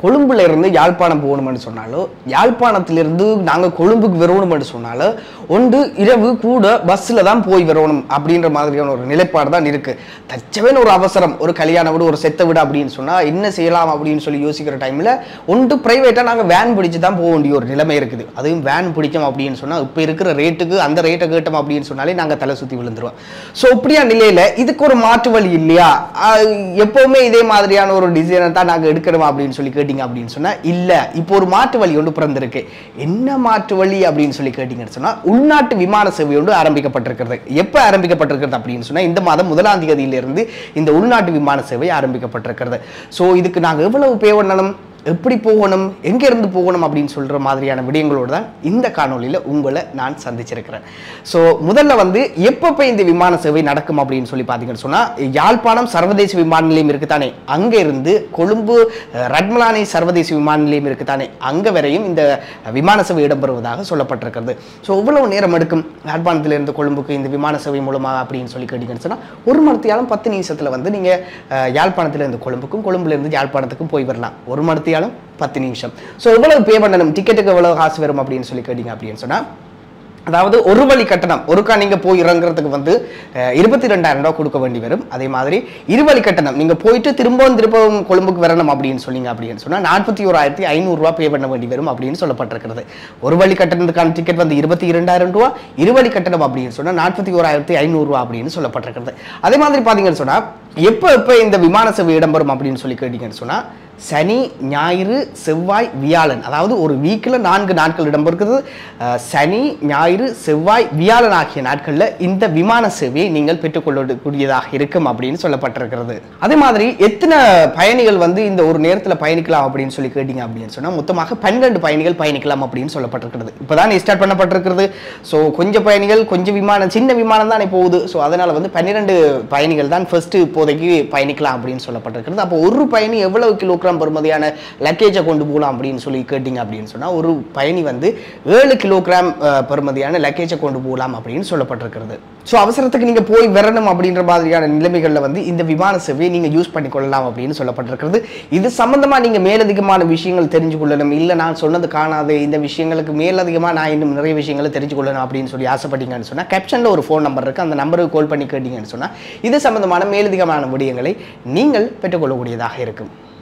கொழும்புல இருந்து யாழ்ப்பாணம் போகணும்னு சொன்னாலோ யாழ்ப்பாணத்திலிருந்து நாங்கள் கொழும்புக்கு வரணும்னு சொன்னாலோ ஒன்று இரவு கூட பஸ்ஸில் தான் போய் வரணும் அப்படின்ற மாதிரியான ஒரு நிலைப்பாடு தான் இருக்கு தச்சவேன்னு ஒரு அவசரம் ஒரு கல்யாண வீடு ஒரு செத்த வீடு அப்படின்னு சொன்னால் என்ன செய்யலாம் அப்படின்னு சொல்லி யோசிக்கிற டைமில் ஒன்று ப்ரைவேட்டாக நாங்கள் வேன் பிடிச்சு தான் போக வேண்டிய ஒரு நிலைமை இருக்குது அதுவும் வேன் பிடிக்கும் அப்படின்னு சொன்னால் இப்போ இருக்கிற ரேட்டுக்கு அந்த ரேட்டை கேட்டோம் அப்படின்னு சொன்னாலே நாங்கள் தலை சுற்றி விழுந்துருவோம் ஸோ அப்படியா நிலையில் இதுக்கு ஒரு மாற்று வழி இல்லையா ஆஹ் எப்பவுமே இதே மாதிரியான ஒரு டிசைனை தான் நாங்கள் எடுக்கணுமா அப்படின்னு சொல்லி கேட்டிங்க அப்படின்னு சொன்னால் இல்லை இப்போ ஒரு மாற்று வழி ஒன்று பிறந்திருக்கு என்ன மாற்று வழி அப்படின்னு சொல்லி கேட்டிங்கன்னு சொன்னால் உள்நாட்டு விமான சேவை ஒன்று ஆரம்பிக்கப்பட்டிருக்கிறது எப்போ ஆரம்பிக்கப்பட்டிருக்கிறது அப்படின்னு சொன்னால் இந்த மாதம் முதலாம் தேதியிலிருந்து இந்த உள்நாட்டு விமான சேவை ஆரம்பிக்கப்பட்டிருக்கிறது ஸோ இதுக்கு நாங்கள் எவ்வளவு பே பண்ணணும் எப்படி போகணும் எங்க இருந்து போகணும் அப்படின்னு சொல்ற மாதிரியான விடயங்களோடு தான் இந்த காணொளியில உங்களை நான் சந்திச்சிருக்கிறேன் ஸோ முதல்ல வந்து எப்பப்போ இந்த விமான சேவை நடக்கும் அப்படின்னு சொல்லி பார்த்தீங்கன்னு சொன்னா யாழ்ப்பாணம் சர்வதேச விமான நிலையம் இருக்குதானே அங்க இருந்து கொழும்பு அஹ், ரட்மலானி சர்வதேச விமான நிலையம் இருக்குதானே அங்க வரையும் இந்த விமான சேவை இடம்பெறுவதாக சொல்லப்பட்டிருக்கிறது ஸோ எவ்வளவு நேரம் எடுக்கும் யாழ்ப்பாணத்திலிருந்து கொழும்புக்கு இந்த விமான சேவை மூலமாக அப்படின்னு சொல்லி கேட்டீங்கன்னு சொன்னா ஒரு மணித்தியாலும் பத்து நிமிஷத்துல வந்து நீங்க அஹ், யாழ்ப்பாணத்திலிருந்து கொழும்புக்கும் கொழும்புல இருந்து யாழ்ப்பாணத்துக்கும் போய் வரலாம் ஒரு மணித்தியாலும் பத்து நிமிஷம் ஸோ எவ்வளவு பே பண்ணணும் டிக்கெட்டுக்கு எவ்வளவு காசு வரும் அப்படின்னு சொல்லி கேட்டீங்க அப்படின்னு சொன்னா அதாவது ஒரு வழி கட்டணம் ஒருக்கா நீங்க போய் இறங்குறதுக்கு வந்து இருபத்தி ரெண்டாயிரம் ரூபாய் கொடுக்க வேண்டி வரும் அதே மாதிரி இருவழி கட்டணம் நீங்க போயிட்டு திரும்பவும் திரும்பவும் கொழும்புக்கு வரணும் அப்படின்னு சொன்னீங்க அப்படின்னு சொன்னா நாற்பத்தி ஓராயிரத்தி ஐநூறு ரூபாய் பே பண்ண வேண்டி வரும் அப்படின்னு சொல்லப்பட்டிருக்கிறது ஒரு வழி கட்டணத்துக்கான டிக்கெட் வந்து இருபத்தி இரண்டாயிரம் ரூபாய் இருவழி கட்டணம் அப்படின்னு சொன்னா நாற்பத்தி ஓராயிரத்தி ஐநூறு ரூபாய் அப்படின்னு சொல்லப்பட்டிருக்கிறது அதே மாதிரி பாத்தீங்கன்னு சொன்னா எப்போ எப்போ இந்த விமான சேவை இடம்பெறும் அப்படின்னு சொல்லி கேட்டீங்கன்னு சொன்னா சனி ஞாயிறு செவ்வாய் வியாழன் அதாவது ஒரு வீக்கில் நான்கு நாட்கள் இடம்பெறுகிறது அஹ், சனி ஞாயிறு செவ்வாய் வியாழன் ஆகிய நாட்களில் இந்த விமான சேவையை நீங்கள் பெற்றுக்கொள்ளக்கூடியதாக இருக்கும் அப்படின்னு சொல்லப்பட்டிருக்கிறது அதே மாதிரி எத்தனை பயணிகள் வந்து இந்த ஒரு நேரத்தில் பயணிக்கலாம் அப்படின்னு சொல்லி கேட்டீங்க அப்படின்னு சொன்னால் மொத்தமாக பன்னிரெண்டு பயணிகள் பயணிக்கலாம் அப்படின்னு சொல்லப்பட்டிருக்கிறது இப்போதான் ஸ்டார்ட் பண்ணப்பட்டிருக்கிறது ஸோ கொஞ்சம் பயணிகள் கொஞ்சம் விமானம் சின்ன விமானம் தானே போகுது ஸோ அதனால் வந்து பன்னிரெண்டு பயணிகள் தான் ஃபர்ஸ்ட் இப்போதைக்கு பயணிக்கலாம் அப்படின்னு சொல்லப்பட்டிருக்கிறது அப்போ ஒரு பயணி எவ்வளவு கிலோகிராம் பெறுமதியான லக்கேஜை கொண்டு போகலாம் அப்படின்னு சொல்லி கேட்டிங்க அப்படின்னு சொன்னால் ஒரு பயணி வந்து ஏழு கிலோகிராம் அஹ், பெறுமதியான லக்கேஜை கொண்டு போகலாம் அப்படின்னு சொல்லப்பட்டிருக்கிறது ஸோ அவசரத்துக்கு நீங்கள் போய் வரணும் அப்படின்ற மாதிரியான நிலைமைகளில் வந்து இந்த விமான சேவையை நீங்கள் யூஸ் பண்ணிக்கொள்ளலாம் அப்படின்னு சொல்லப்பட்டிருக்கிறது இது சம்பந்தமாக நீங்கள் மேலதிகமான விஷயங்கள் தெரிஞ்சு கொள்ளணும் இல்லை நான் சொன்னது காணாது இந்த விஷயங்களுக்கு மேலதிகமாக நான் இன்னும் நிறைய விஷயங்களை தெரிஞ்சு கொள்ளணும் அப்படின்னு சொல்லி ஆசைப்பட்டீங்கன்னு சொன்னால் கேப்ஷனில் ஒரு ஃபோன் நம்பர் இருக்குது அந்த நம்பருக்கு கால் பண்ணி கேட்டீங்கன்னு சொன்னால் இது சம்பந்தமான மேலதிகமான விடயங்களை நீங்கள் பெற்றுக்கொள்ளக்கூடியதாக இருக்கும்